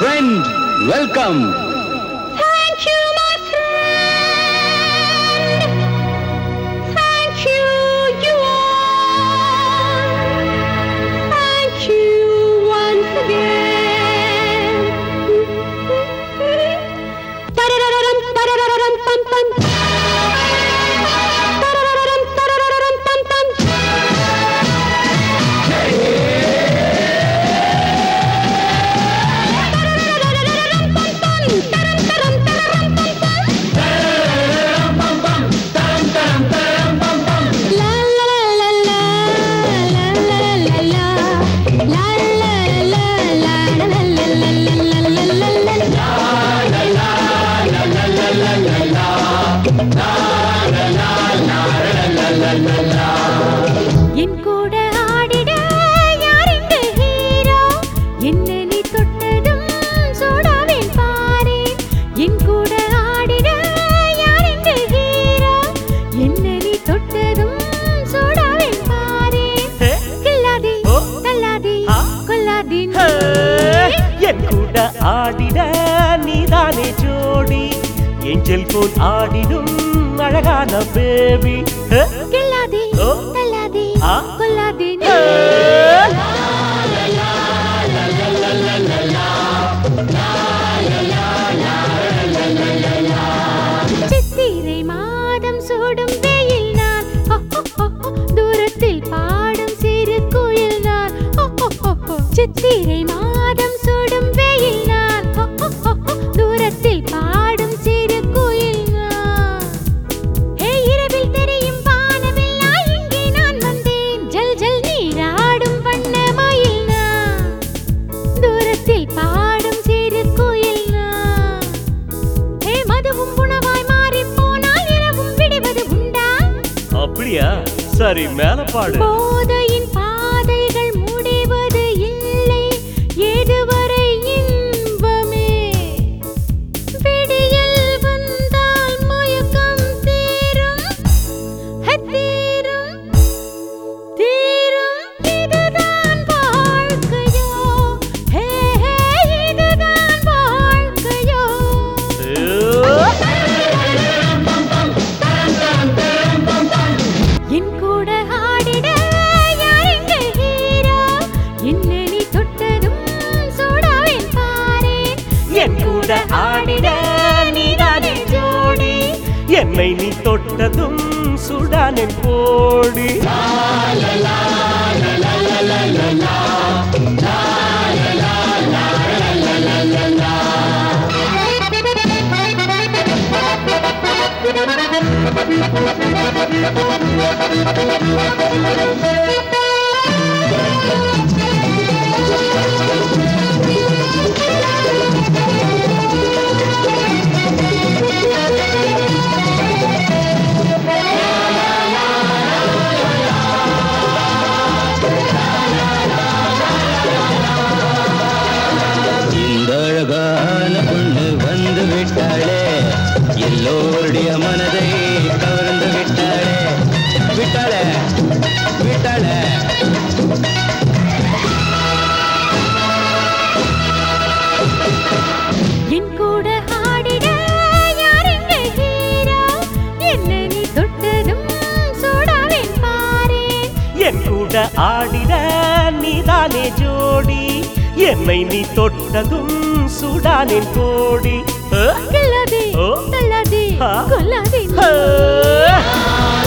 friend, welcome. Thank you, my friend. Thank you, you all. Thank you once again. Tarararam, tarararam, pam, pam. Tarararam, tarararam, pam, pam. Tarararam, pam, pam. Taram, taram, tararam, pam, pam. La la la la la la la la la la la la la la la la la என் கூட ஆடிட யார் இங்கு hero என்ன நீ தொட்டதும் சோடாவேன் பாரே என் கூட ஆடிட யார் இங்கு ஹீரோ என்ன நீ தொட்டதும் சோடாவேன் பாரே கில்லாதி ஓ. தள்ளாதி ஆ. கொல்லாதி ஹே, என் கூட ஆடிட நீதானே ஜோடி ஏஞ்சல் போல் ஆடிடும் அழகான பேபி கில்லாதி ஓ. தள்ளாதி ஆ. கொல்லாதி சித்திரை மாதம் சூடும் வெயில் நான் ஹோ, ஹோ, ஹோ, ஹோ. தூரத்தில் பாடும் சிறு குயில் நான் ஹோ, ஹோ, ஹோ, ஹோ. சித்திரை மாதம் சூடும் வெயில் நான் ஹோ, ஹோ, ஹோ, ஹோ. தூரத்தில் பாடும் சிறு குயில் நான் ஹே இரவில் தெரியும் வானவில்லா இங்கே நான் வந்தேன் ஜல் ஜல் நீராடும் வண்ண மயில் நான் தூரத்தில் பாடும் சிறு குயில் நான் ஹே மதுவும் உணவாய் மாறிப் போனால் இரவும் விடுவது உண்டா அப்படியா சரி மேல பாடு போதையின் பாதைகள் முடிவது இல்லை எதுவரை இன்பமே விடியல் வந்தால் மயக்கம் தீரும் ஹே, தீரும் தீரும் இதுதான் வாழ்க்கையோ ஹே ஹே இதுதான் வாழ்க்கையோ என் கூட ஆடிட யார் இங்கு ஹீரோ என்ன நீ தொட்டதும் சூடாவேன் பாரேன் என் கூட ஆடிட நீதானே ஜோடி என்னை நீ தொட்டதும் சுடானின் போடி இந்த அழகான பொண்ணு வந்து விட்டாளே எல்லோருடைய மனதை கவர்ந்து விட்டாளே விட்டாளே விட்டாளே என் கூட ஆடிட யார் இங்கு ஹீரோ என்ன நீ தொட்டதும் சூடாவேன் பாரேன் என் கூட ஆடிட நீதானே ஜோடி என்னை நீ தொட்டதும் சுடானின் போடி கில்லாதே ஓ. தள்ளாதே ஆ. கொல்லாதே ஹே.